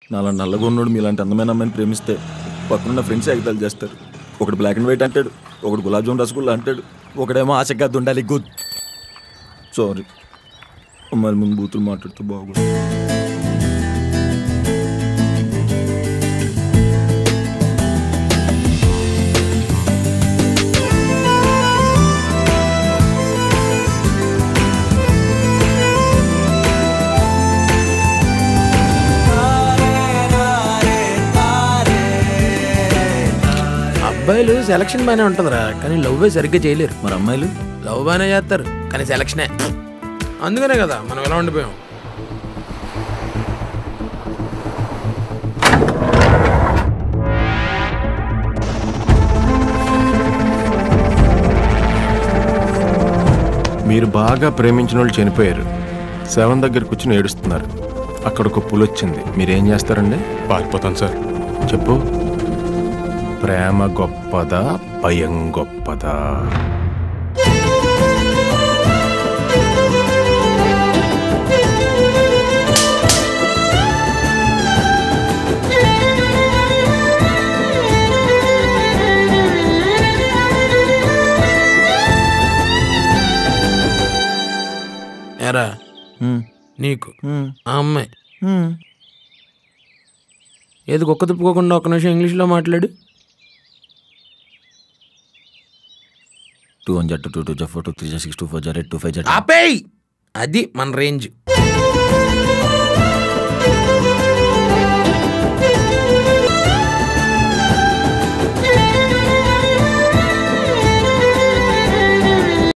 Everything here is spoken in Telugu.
నాలా నల్లగా ఉన్నాడు మీలాంటి అందమైన అమ్మాయిని ప్రేమిస్తే పక్కనున్న ఫ్రెండ్స్ ఎగతాలు చేస్తారు ఒకడు బ్లాక్ అండ్ వైట్ అంటాడు ఒకడు గులాబ్ జామున్ రసగుల్లా అంటాడు ఒకడేమో ఆశగా ఉండాలి గుడ్ సారీ అమ్మాయిల ముందు బూతులు మాట్లాడుతూ బాగుంది అబ్బాయిలు సెలక్షన్ బాగానే ఉంటుందిరా కానీ లవ్ సరిగ్గా చేయలేరు మరి అమ్మాయిలు లవ్ బాగానే చేస్తారు కానీ సెలక్షనే అందుకనే కదా మనం ఎలా ఉండిపోయాం మీరు బాగా ప్రేమించిన వాళ్ళు చనిపోయారు శవం దగ్గర కూర్చుని ఏడుస్తున్నారు అక్కడ ఒక పులి వచ్చింది మీరేం చేస్తారండి పారిపోతాను సార్ చెప్పు ప్రేమ గొప్పదా భయం గొప్పదా ఎరా హ్మ్, నీకు హ్మ్, ఆ అమ్మాయి హ్మ్. ఏది కుక్క తిప్పుకోకుండా ఒక్క నిమిషం ఇంగ్లీష్లో మాట్లాడు టూ వన్ జట్ టూ టూ జా ఫోర్ టూ త్రీ జా సిక్స్ టూ ఫోర్ జా ఎయిట్ టూ ఫైవ్ జా ఆపేయ్ అది మన రేంజ్